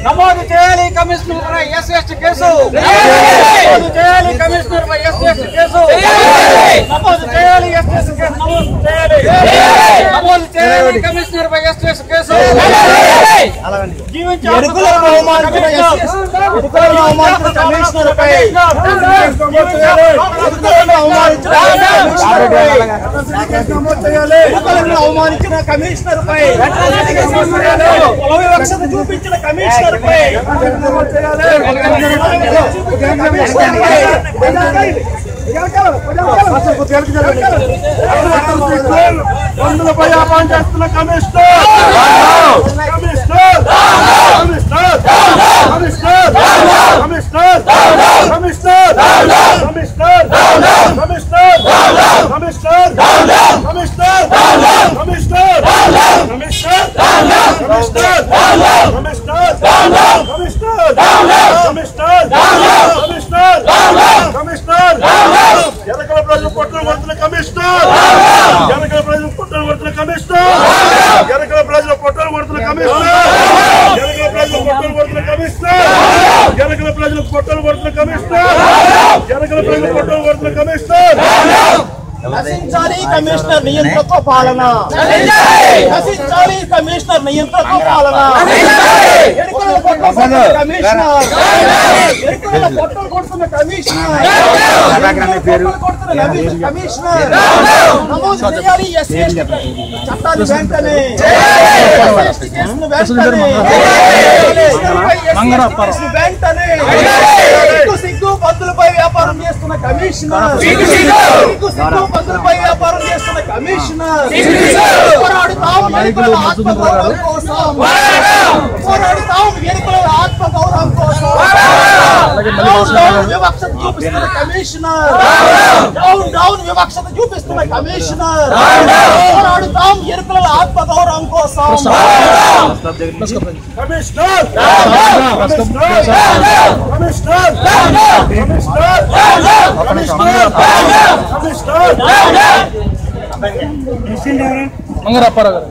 నమోదు చేయాలి కమిషనర్ పై ఎస్సీ ఎస్టీ కేసు నమోదు చేయాలి కమిషనర్ పై ఎస్సీ ఎస్టీ కేసు నమోదు చేయాలి ఎస్సీ ఎస్టీ కేసు నమోదు చేయాలి నమోదు చేయాలి కమిషనర్ పై ఎస్సీ ఎస్టీ కేసు జీవించే ఎరుకులను అవమానించిన ఎరుకులను అవమానించిన కమిషనర్ పై ఎరుకులను అవమానించిన ఎరుకులను అవమానించిన కమిషనర్ పై కుల వివక్షత చూపించిన కమిషనర్ పై కమిషనర్ పై వందలపై వ్యాపారం చేస్తున్న commissioner commissioner commissioner commissioner commissioner commissioner commissioner commissioner commissioner commissioner commissioner commissioner commissioner commissioner commissioner commissioner commissioner commissioner ఎనకల ప్రజలు కొట్టలు కొడుతున్న కమిషనర్ ఎనకల ప్రజలు కొట్టలు కొడుతున్న కమిషనర్ ఎనకల ప్రజలు కొట్టలు కొడుతున్న కమిషనర్ ఎనకల ప్రజలు కొట్టలు కొడుతున్న కమిషనర్ ఎనకల ప్రజలు కొట్టలు కొడుతున్న కమిషనర్ ఎనకల ప్రజలు కొట్టలు కొడుతున్న కమిషనర్ నశించాలి కమిషనర్ నియంత్రక పాలన నశించాలి కమిషనర్ నియంత్రక పాలన ఎరుకుల పొట్టలు కొడుతున్న కమిషనర్ ఎరుకుల పొట్టలు కొడుతున్న కమిషనర్ ఎరుకుల పొట్టలు కొడుతున్న కమిషనర్ కమిషనర్ నమోదు చేయాలి ఎస్సీ ఎస్టీ చట్టాన్ని వెంటనే ఎస్సీ కేసును వెంటనే కేసును వెంటనే సిగ్గు సిగ్గు పందులపై వ్యాపారం చేస్తున్న కమిషనర్ సిగ్గు సిగ్గు పందులపై వ్యాపారం చేస్తున్న కమిషనర్ పోరాడుతాం ఎరుకుల ఆత్మగౌరవం కోసం పోరాడుతాం ఎరుకుల ఆత్మగౌరవం కోసం డౌన్ డౌన్ వివక్షత చూపిస్తున్న కమిషనర్ డౌన్ డౌన్ వివక్షత చూపిస్తున్న కమిషనర్ పోరాడుతాం ఎరుకుల ఆత్మగౌరవం కోసం commissioner commissioner commissioner commissioner commissioner commissioner Mangarapparao గారు